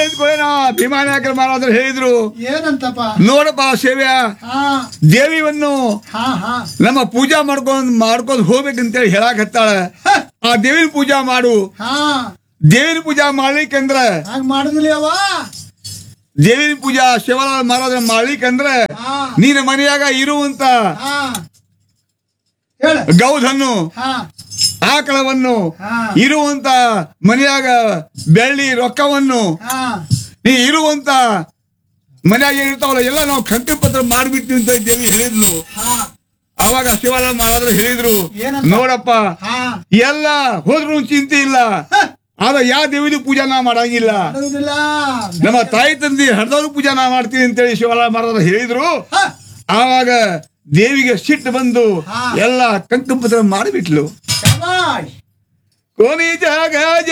ನಿಂತ್ಕೊಳ್ಳೇನ ಭೀಮಾನಾಯಕರ ಮಹಾರಾಜರು ಹೇಳಿದ್ರು ಏನಂತಪ್ಪ ನೋಡಪ್ಪ ಸೇವ್ಯ ಹಾ ದೇವಿಯನ್ನು ಹಾ ಹಾ ನಮ್ಮ ಪೂಜಾ ಮಾಡ್ಕೊಂಡ್ ಮಾಡ್ಕೊಂಡ್ ಹೋಗ್ಬೇಕಂತೇಳಿ ಹೇಳಕ್ ಹತ್ತಾಳ ಹ, ಆ ದೇವಿನ ಪೂಜಾ ಮಾಡು ಹಾ ದೇವಿನ ಪೂಜಾ ಮಾಡ್ಲಿಕ್ಕಂದ್ರ ಹಾಗ ಮಾಡುದಿಲ್ಲ ಅವ ದೇವಿನ ಪೂಜಾ ಶಿವಲಾಲ್ ಮಹಾರಾಜನ ಮಾಡ್ಲಿಕ್ಕಂದ್ರ ಹಾ ನೀನ ಮನೆಯಾಗ ಇರುವಂತ ಹಾ ಹೇಳ ಗೌಧನ್ನು ಹಾ ಆಕಳವನ್ನು ಹಾ ಇರುವಂತ ಮನೆಯಾಗ ಬೆಳ್ಳಿ ರೊಕ್ಕವನ್ನು ಹಾ ನೀ ಇರುವಂತ ಮನ್ಯಾಗ ಏನಿರ್ತಾವಲ್ಲ ಎಲ್ಲ ನಾವು ಕಂತಿ ಪತ್ರ ಮಾಡ್ಬಿಡ್ತೀವಿ ಅಂತ ದೇವಿ ಹೇಳಿದ್ಲು ಹಾ ಅವಾಗ ಶಿವಲಾಲ್ ಮಹಾರಾಜರು ಹೇಳಿದ್ರು ಏನಂತ? ನೋಡಪ್ಪ ಹಾ ಎಲ್ಲ ಹೋದ್ರು ಚಿಂತೆ ಇಲ್ಲ ಹ, ಆದ್ರೆ ಯಾವ ದೇವಿದು ಪೂಜಾ ನಾ ಮಾಡಂಗಿಲ್ಲ ಮಾಡುದಿಲ್ಲ ನಮ್ಮ ತಾಯಿ ತಂದೆ ಹರಿದವ್ರು ಪೂಜಾ ನಾ ಮಾಡ್ತೀವಿ ಅಂತೇಳಿ ಶಿವಲಾಲ್ ಮಹಾರಾಜರು ಹೇಳಿದ್ರು ಹ, ಆವಾಗ ದೇವಿಗೆ ಸಿಟ್ಟು ಬಂದು ಹಾ. ಎಲ್ಲ ಕಂಕಪತ್ರ ಮಾಡಿಬಿಟ್ಲು ಶಬಾಷ್ ಕೋನಿ ಜಾಗ